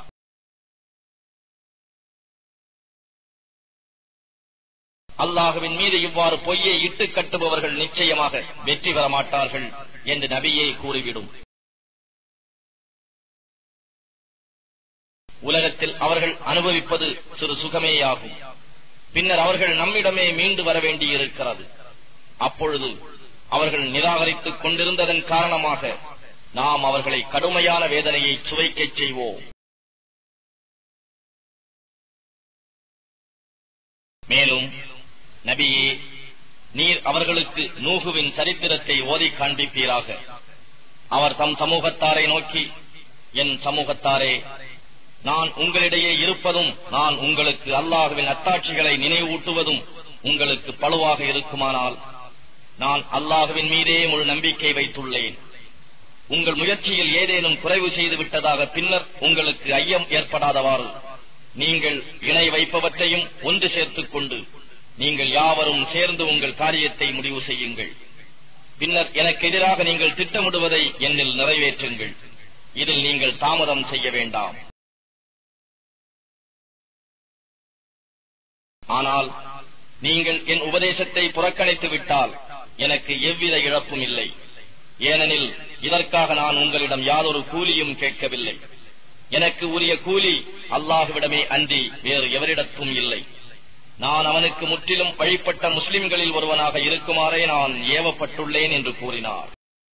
அல்லாஹுவின் மீது இவ்வாறு பொய்யை இட்டு கட்டுபவர்கள் நிச்சயமாக வெற்றி பெற மாட்டார்கள் என்று நபியே கூறிவிடும் உலகத்தில் அவர்கள் அனுபவிப்பது சிறு சுகமேயாகும் பின்னர் அவர்கள் நம்மிடமே மீண்டு வர வேண்டியிருக்கிறது அப்பொழுது அவர்கள் நிராகரித்துக் கொண்டிருந்ததன் காரணமாக நாம் அவர்களை கடுமையான வேதனையை சுவைக்கச் செய்வோம் மேலும் நபியே நீர் அவர்களுக்கு நூகுவின் சரித்திரத்தை ஓதி காண்பிப்பீராக அவர் தம் சமூகத்தாரை நோக்கி என் சமூகத்தாரே நான் உங்களிடையே இருப்பதும் நான் உங்களுக்கு அல்லாஹுவின் அத்தாட்சிகளை நினைவூட்டுவதும் உங்களுக்கு பழுவாக இருக்குமானால் நான் அல்லாஹுவின் மீதே முழு நம்பிக்கை வைத்துள்ளேன் உங்கள் முயற்சியில் ஏதேனும் குறைவு செய்து விட்டதாக பின்னர் உங்களுக்கு ஐயம் ஏற்படாதவாறு நீங்கள் இணை வைப்பவற்றையும் ஒன்று சேர்த்துக் கொண்டு நீங்கள் யாவரும் சேர்ந்து உங்கள் காரியத்தை முடிவு செய்யுங்கள் பின்னர் எனக்கு எதிராக நீங்கள் திட்டமிடுவதை என்னில் நிறைவேற்றுங்கள் இதில் நீங்கள் தாமதம் செய்ய வேண்டாம் ஆனால் நீங்கள் என் உபதேசத்தை புறக்கணித்து விட்டால் எனக்கு எவ்வித இழப்பும் இல்லை ஏனெனில் இதற்காக நான் உங்களிடம் யாதொரு கூலியும் கேட்கவில்லை எனக்கு உரிய கூலி அல்லாஹுவிடமே அன்றி வேறு எவரிடத்தும் இல்லை நான் அவனுக்கு முற்றிலும் வழிபட்ட முஸ்லிம்களில் ஒருவனாக இருக்குமாறே நான் ஏவப்பட்டுள்ளேன் என்று கூறினார்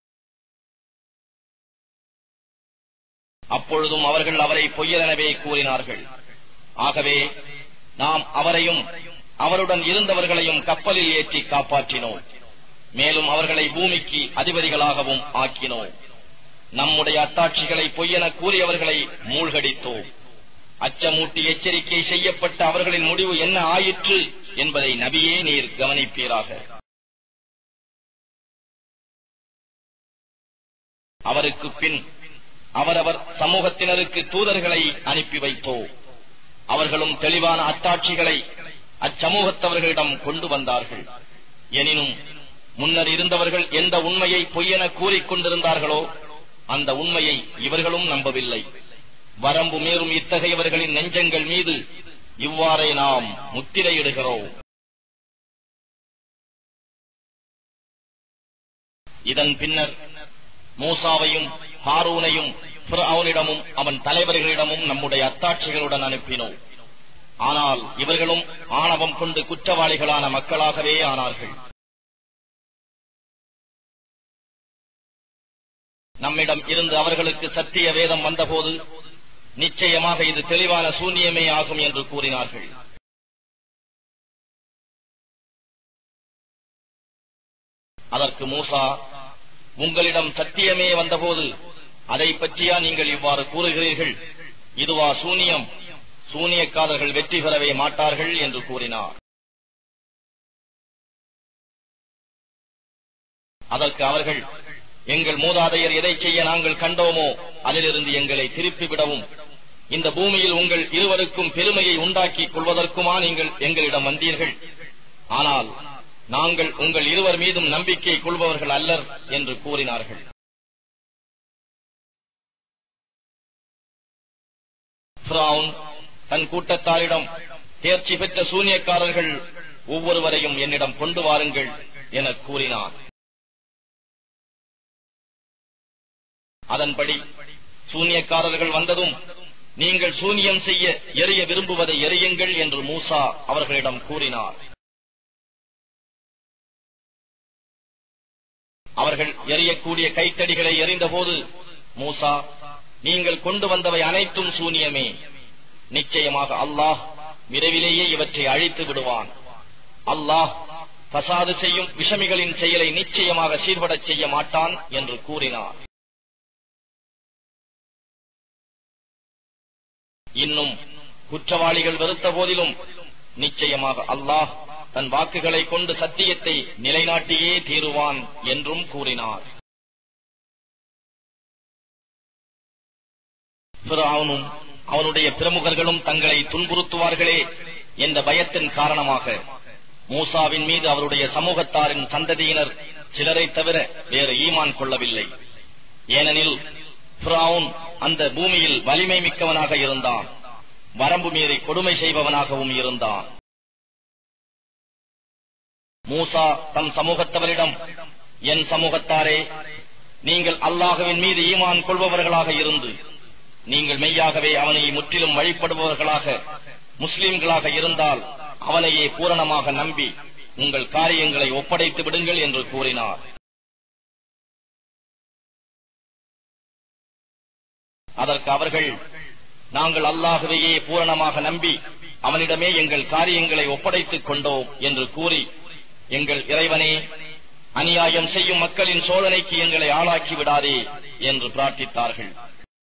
அப்பொழுதும் அவர்கள் அவரை பொய்யரெனவே கூறினார்கள் ஆகவே நாம் அவரையும் அவருடன் இருந்தவர்களையும் கப்பலில் ஏற்றி காப்பாற்றினோம் மேலும் அவர்களை பூமிக்கு அதிபதிகளாகவும் ஆக்கினோம் நம்முடைய அத்தாட்சிகளை பொய்யென கூறியவர்களை மூழ்கடித்தோம் அச்சமூட்டி எச்சரிக்கை செய்யப்பட்ட அவர்களின் முடிவு என்ன ஆயிற்று என்பதை நபியே நீர் கவனிப்பீராக அவருக்கு பின் அவரவர் சமூகத்தினருக்கு தூதர்களை அனுப்பி வைத்தோ அவர்களும் தெளிவான அத்தாட்சிகளை அச்சமூகத்தவர்களிடம் கொண்டு வந்தார்கள் எனினும் முன்னர் இருந்தவர்கள் எந்த உண்மையை பொய்யென கூறிக்கொண்டிருந்தார்களோ அந்த உண்மையை இவர்களும் நம்பவில்லை வரம்பு மீறும் இத்தகையவர்களின் நெஞ்சங்கள் மீது இவ்வாறே நாம் முத்திரையிடுகிறோம் இதன் பின்னர் மூசாவையும் ஹாரூனையும் அவனிடமும் அவன் தலைவர்களிடமும் நம்முடைய அத்தாட்சிகளுடன் அனுப்பினோம் ஆனால் இவர்களும் ஆணவம் கொண்டு குற்றவாளிகளான மக்களாகவே ஆனார்கள் நம்மிடம் இருந்து அவர்களுக்கு சத்திய வேதம் வந்தபோது நிச்சயமாக இது தெளிவான சூன்யமே ஆகும் என்று கூறினார்கள் அதற்கு மூசா உங்களிடம் சத்தியமே வந்தபோது அதை பற்றியா நீங்கள் இவ்வாறு கூறுகிறீர்கள் இதுவா சூனியம் சூனியக்காரர்கள் வெற்றி பெறவே மாட்டார்கள் என்று கூறினார் அதற்கு அவர்கள் எங்கள் மூதாதையர் எதை செய்ய நாங்கள் கண்டோமோ அதிலிருந்து எங்களை திருப்பி விடவும் இந்த பூமியில் உங்கள் இருவருக்கும் பெருமையை உண்டாக்கிக் கொள்வதற்குமா நீங்கள் எங்களிடம் வந்தீர்கள் ஆனால் நாங்கள் உங்கள் இருவர் மீதும் நம்பிக்கை கொள்பவர்கள் அல்லர் என்று கூறினார்கள் ஃபிரௌன் தன் கூட்டத்தாரிடம் தேர்ச்சி பெற்ற சூனியக்காரர்கள் ஒவ்வொருவரையும் என்னிடம் கொண்டு வாருங்கள் என கூறினார் அதன்படி சூனியக்காரர்கள் வந்ததும் நீங்கள் சூனியம் செய்ய எரிய விரும்புவதை எரியுங்கள் என்று மூசா அவர்களிடம் கூறினார் அவர்கள் எரியக்கூடிய கைத்தடிகளை எறிந்தபோது மூசா நீங்கள் கொண்டு வந்தவை அனைத்தும் சூனியமே நிச்சயமாக அல்லாஹ் விரைவிலேயே இவற்றை அழித்து விடுவான் அல்லாஹ் பசாது செய்யும் விஷமிகளின் செயலை நிச்சயமாக சீர்படச் செய்ய மாட்டான் என்று கூறினார் இன்னும் குற்றவாளிகள் வெறுத்த போதிலும் நிச்சயமாக அல்லாஹ் தன் வாக்குகளை கொண்டு சத்தியத்தை நிலைநாட்டியே தீருவான் என்றும் கூறினார் அவனும் அவனுடைய பிரமுகர்களும் தங்களை துன்புறுத்துவார்களே என்ற பயத்தின் காரணமாக மூசாவின் மீது அவருடைய சமூகத்தாரின் சந்ததியினர் சிலரை தவிர வேறு ஈமான் கொள்ளவில்லை ஏனெனில் ஃபிரவுன் அந்த பூமியில் வலிமை மிக்கவனாக இருந்தான் வரம்பு மீறி கொடுமை செய்பவனாகவும் இருந்தான் மூசா தம் சமூகத்தவரிடம் என் சமூகத்தாரே நீங்கள் அல்லாஹுவின் மீது ஈமான் கொள்பவர்களாக இருந்து நீங்கள் மெய்யாகவே அவனை முற்றிலும் வழிபடுபவர்களாக முஸ்லிம்களாக இருந்தால் அவனையே பூரணமாக நம்பி உங்கள் காரியங்களை ஒப்படைத்து விடுங்கள் என்று கூறினார் அதற்கு அவர்கள் நாங்கள் அல்லாஹுவையே பூரணமாக நம்பி அவனிடமே எங்கள் காரியங்களை ஒப்படைத்துக் கொண்டோம் என்று கூறி எங்கள் இறைவனே அநியாயம் செய்யும் மக்களின் சோதனைக்கு எங்களை ஆளாக்கி விடாதே என்று பிரார்த்தித்தார்கள்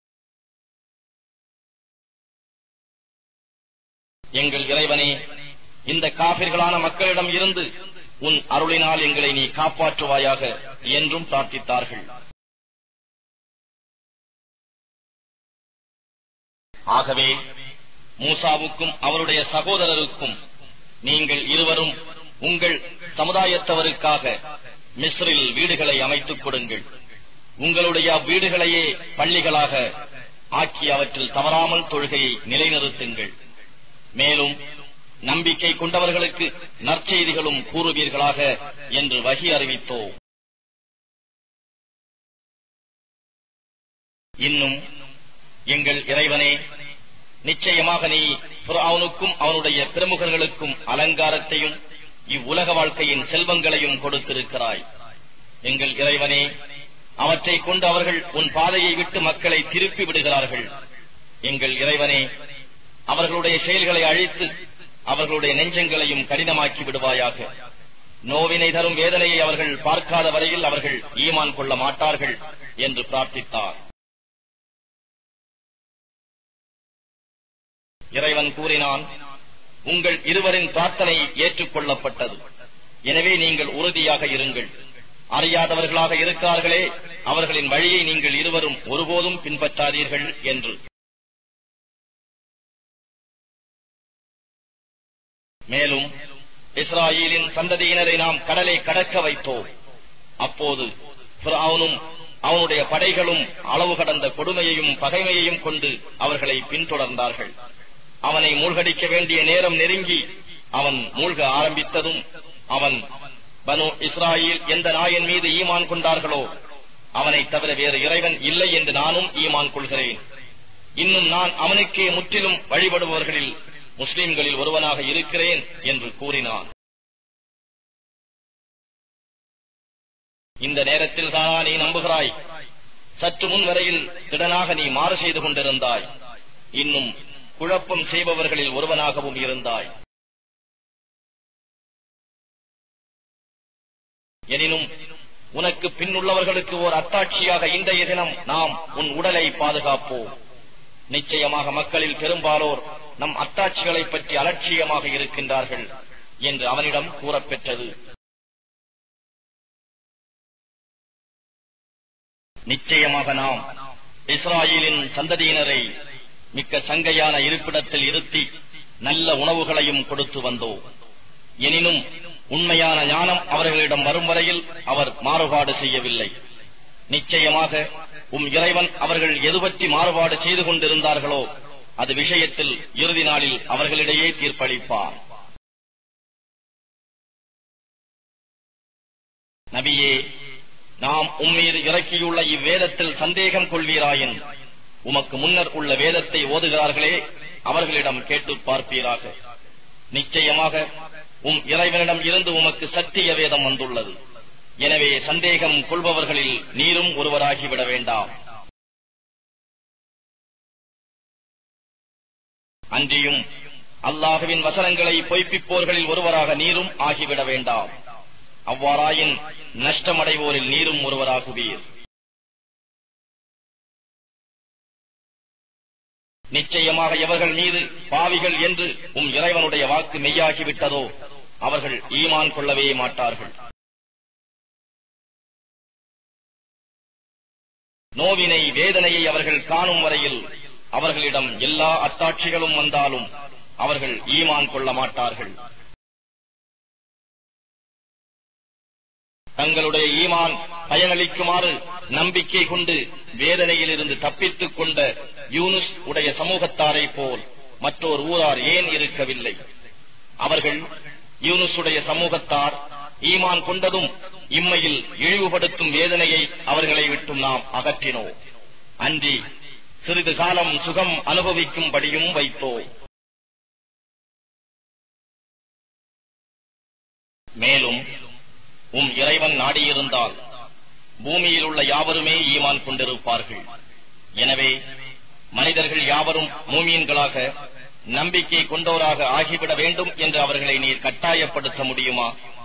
எங்கள் இறைவனே இந்த காபிர்களான மக்களிடம் இருந்து உன் அருளினால் எங்களை நீ காப்பாற்றுவாயாக என்றும் பிரார்த்தித்தார்கள் ஆகவே மூசாவுக்கும் அவருடைய சகோதரருக்கும் நீங்கள் இருவரும் உங்கள் சமுதாயத்தவருக்காக மிஸ்ரில் வீடுகளை அமைத்துக் கொடுங்கள் உங்களுடைய அவ்வீடுகளையே பள்ளிகளாக ஆக்கி அவற்றில் தவறாமல் தொழுகையை நிலைநிறுத்துங்கள் மேலும் நம்பிக்கை கொண்டவர்களுக்கு நற்செய்திகளும் கூறுவீர்களாக என்று வகி அறிவித்தோ இன்னும் எங்கள் இறைவனே நிச்சயமாக நீ அவனுக்கும் அவனுடைய பிரமுகர்களுக்கும் அலங்காரத்தையும் இவ்வுலக வாழ்க்கையின் செல்வங்களையும் கொடுத்திருக்கிறாய் எங்கள் இறைவனே அவற்றை கொண்டு அவர்கள் உன் பாதையை விட்டு மக்களை திருப்பி விடுகிறார்கள் எங்கள் இறைவனே அவர்களுடைய செயல்களை அழித்து அவர்களுடைய நெஞ்சங்களையும் கடினமாக்கி விடுவாயாக நோவினை தரும் வேதனையை அவர்கள் பார்க்காத வரையில் அவர்கள் ஈமான் கொள்ள மாட்டார்கள் என்று பிரார்த்தித்தார் இறைவன் கூறினான் உங்கள் இருவரின் பிரார்த்தனை ஏற்றுக்கொள்ளப்பட்டது எனவே நீங்கள் உறுதியாக இருங்கள் அறியாதவர்களாக இருக்கார்களே அவர்களின் வழியை நீங்கள் இருவரும் ஒருபோதும் பின்பற்றாதீர்கள் என்று மேலும் இஸ்ராயலின் சந்ததியினரை நாம் கடலை கடக்க வைத்தோம் அப்போது அவனும் அவனுடைய படைகளும் அளவு கடந்த கொடுமையையும் பகைமையையும் கொண்டு அவர்களை பின்தொடர்ந்தார்கள் அவனை மூழ்கடிக்க வேண்டிய நேரம் நெருங்கி அவன் மூழ்க ஆரம்பித்ததும் அவன் பனு இஸ்ராயில் எந்த நாயன் மீது ஈமான் கொண்டார்களோ அவனை தவிர வேறு இறைவன் இல்லை என்று நானும் ஈமான் கொள்கிறேன் இன்னும் நான் அவனுக்கே முற்றிலும் வழிபடுபவர்களில் முஸ்லிம்களில் ஒருவனாக இருக்கிறேன் என்று கூறினான் இந்த நேரத்தில் தானா நீ நம்புகிறாய் சற்று முன் வரையில் திடனாக நீ மாறு செய்து கொண்டிருந்தாய் இன்னும் குழப்பம் செய்பவர்களில் ஒருவனாகவும் இருந்தாய் எனினும் உனக்கு பின்னுள்ளவர்களுக்கு ஓர் அத்தாட்சியாக இன்றைய தினம் நாம் உன் உடலை பாதுகாப்போம் நிச்சயமாக மக்களில் பெரும்பாலோர் நம் அத்தாட்சிகளை பற்றி அலட்சியமாக இருக்கின்றார்கள் என்று அவனிடம் கூறப்பெற்றது நிச்சயமாக நாம் இஸ்ராயலின் சந்ததியினரை மிக்க சங்கையான இருப்பிடத்தில் இருத்தி நல்ல உணவுகளையும் கொடுத்து வந்தோம் எனினும் உண்மையான ஞானம் அவர்களிடம் வரும் வரையில் அவர் மாறுபாடு செய்யவில்லை நிச்சயமாக உம் இறைவன் அவர்கள் எது பற்றி மாறுபாடு செய்து கொண்டிருந்தார்களோ அது விஷயத்தில் இறுதி நாளில் அவர்களிடையே தீர்ப்பளிப்பார் நபியே நாம் உம்மீது இறக்கியுள்ள இவ்வேதத்தில் சந்தேகம் கொள்வீராயின் உமக்கு முன்னர் உள்ள வேதத்தை ஓதுகிறார்களே அவர்களிடம் கேட்டு பார்ப்பீராக நிச்சயமாக உம் இறைவனிடம் இருந்து உமக்கு சத்திய வேதம் வந்துள்ளது எனவே சந்தேகம் கொள்பவர்களில் நீரும் ஒருவராகிவிட வேண்டாம் அன்றியும் அல்லாஹுவின் வசனங்களை பொய்ப்பிப்போர்களில் ஒருவராக நீரும் ஆகிவிட வேண்டாம் அவ்வாறாயின் நஷ்டமடைவோரில் நீரும் ஒருவராகுவீர் நிச்சயமாக எவர்கள் மீது பாவிகள் என்று உம் இறைவனுடைய வாக்கு மெய்யாகிவிட்டதோ அவர்கள் ஈமான் கொள்ளவே மாட்டார்கள் நோவினை வேதனையை அவர்கள் காணும் வரையில் அவர்களிடம் எல்லா அத்தாட்சிகளும் வந்தாலும் அவர்கள் ஈமான் கொள்ள மாட்டார்கள் தங்களுடைய ஈமான் பயனளிக்குமாறு நம்பிக்கை கொண்டு வேதனையில் இருந்து தப்பித்துக் கொண்ட யூனுஸ் உடைய சமூகத்தாரை போல் மற்றோர் ஊரார் ஏன் இருக்கவில்லை அவர்கள் யூனுஸுடைய சமூகத்தார் ஈமான் கொண்டதும் இம்மையில் இழிவுபடுத்தும் வேதனையை அவர்களை விட்டும் நாம் அகற்றினோம் அன்றி சிறிது காலம் சுகம் அனுபவிக்கும்படியும் வைத்தோம் மேலும் உம் இறைவன் நாடியிருந்தால் பூமியில் உள்ள யாவருமே ஈமான் கொண்டிருப்பார்கள் எனவே மனிதர்கள் யாவரும் மூமியன்களாக நம்பிக்கை கொண்டோராக ஆகிவிட வேண்டும் என்று அவர்களை நீர் கட்டாயப்படுத்த முடியுமா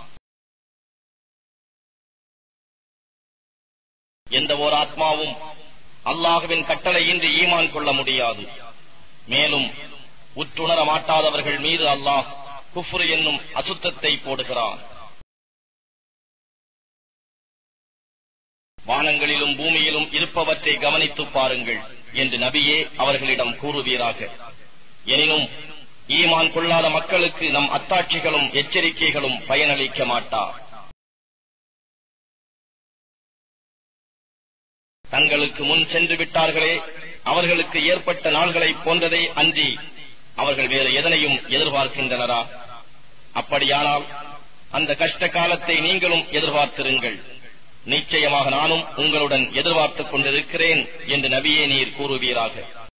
எந்த ஓர் ஆத்மாவும் அல்லாஹுவின் கட்டளையின்றி ஈமான் கொள்ள முடியாது மேலும் உற்றுணர மாட்டாதவர்கள் மீது அல்லாஹ் குஃப்ரு என்னும் அசுத்தத்தை போடுகிறான் வானங்களிலும் பூமியிலும் இருப்பவற்றை கவனித்துப் பாருங்கள் என்று நபியே அவர்களிடம் கூறுவீராக எனினும் ஈமான் கொள்ளாத மக்களுக்கு நம் அத்தாட்சிகளும் எச்சரிக்கைகளும் பயனளிக்க மாட்டா தங்களுக்கு முன் சென்று விட்டார்களே அவர்களுக்கு ஏற்பட்ட நாள்களை போன்றதை அன்றி அவர்கள் வேறு எதனையும் எதிர்பார்க்கின்றனரா அப்படியானால் அந்த கஷ்ட காலத்தை நீங்களும் எதிர்பார்த்திருங்கள் நிச்சயமாக நானும் உங்களுடன் எதிர்பார்த்துக் கொண்டிருக்கிறேன் என்று நபியே நீர் கூறுவீராக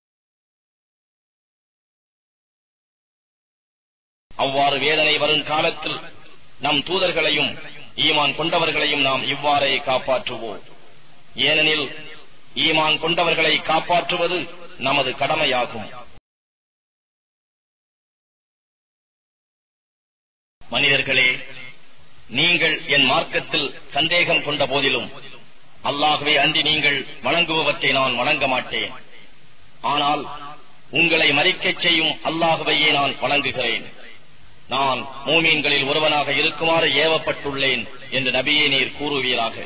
அவ்வாறு வேதனை வரும் காலத்தில் நம் தூதர்களையும் ஈமான் கொண்டவர்களையும் நாம் இவ்வாறே காப்பாற்றுவோம் ஏனெனில் ஈமான் கொண்டவர்களை காப்பாற்றுவது நமது கடமையாகும் மனிதர்களே நீங்கள் என் மார்க்கத்தில் சந்தேகம் கொண்ட போதிலும் அல்லாகவே அன்றி நீங்கள் வணங்குபவற்றை நான் வணங்க மாட்டேன் ஆனால் உங்களை மறிக்கச் செய்யும் அல்லாகவையே நான் வணங்குகிறேன் நான் மூமீன்களில் ஒருவனாக இருக்குமாறு ஏவப்பட்டுள்ளேன் என்று நபியே நீர் கூறுவீராக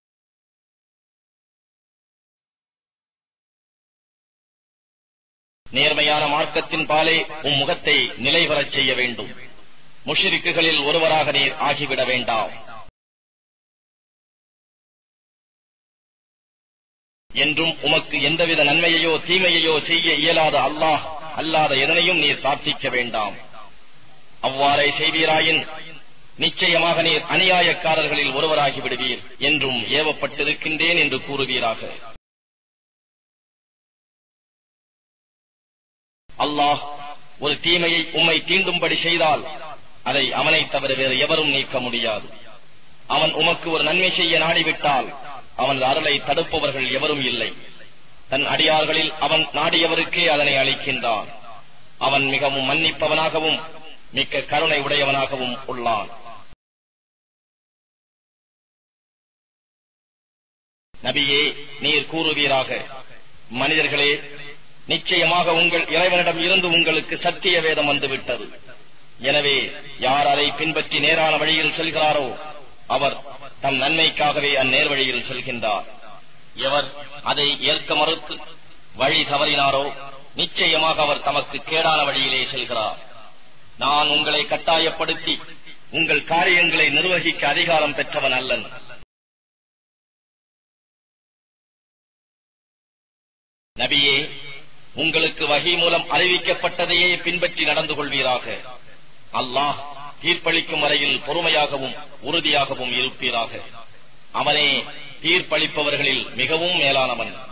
நேர்மையான மார்க்கத்தின் பாலே உம் முகத்தை நிலைவரச் செய்ய வேண்டும் முஷிரிக்குகளில் ஒருவராக நீர் ஆகிவிட வேண்டாம் என்றும் உமக்கு எந்தவித நன்மையையோ தீமையையோ செய்ய இயலாத அல்லாஹ் அல்லாத எதனையும் நீர் பிரார்த்திக்க வேண்டாம் அவ்வாறே செய்வீராயின் நிச்சயமாக நீர் அநியாயக்காரர்களில் ஒருவராகி விடுவீர் என்றும் ஏவப்பட்டிருக்கின்றேன் என்று கூறுவீராக அல்லாஹ் ஒரு தீமையை உம்மை தீண்டும்படி செய்தால் அதை அவனை தவிர வேறு எவரும் நீக்க முடியாது அவன் உமக்கு ஒரு நன்மை செய்ய நாடிவிட்டால் அவனது அருளை தடுப்பவர்கள் எவரும் இல்லை தன் அடியார்களில் அவன் நாடியவருக்கே அதனை அளிக்கின்றான் அவன் மிகவும் மன்னிப்பவனாகவும் மிக்க கருணை உடையவனாகவும் உள்ளான் நபியே நீர் கூறுவீராக மனிதர்களே நிச்சயமாக உங்கள் இறைவனிடம் இருந்து உங்களுக்கு சத்திய வேதம் வந்துவிட்டது எனவே யார் அதை பின்பற்றி நேரான வழியில் செல்கிறாரோ அவர் தம் நன்மைக்காகவே அந்நேர் வழியில் செல்கின்றார் எவர் அதை ஏற்க மறுத்து வழி தவறினாரோ நிச்சயமாக அவர் தமக்கு கேடான வழியிலே செல்கிறார் நான் உங்களை கட்டாயப்படுத்தி உங்கள் காரியங்களை நிர்வகிக்க அதிகாரம் பெற்றவன் அல்லன் நபியே உங்களுக்கு வகை மூலம் அறிவிக்கப்பட்டதையே பின்பற்றி நடந்து கொள்வீராக அல்லாஹ் தீர்ப்பளிக்கும் வரையில் பொறுமையாகவும் உறுதியாகவும் இருப்பீராக அவனே தீர்ப்பளிப்பவர்களில் மிகவும் மேலானவன்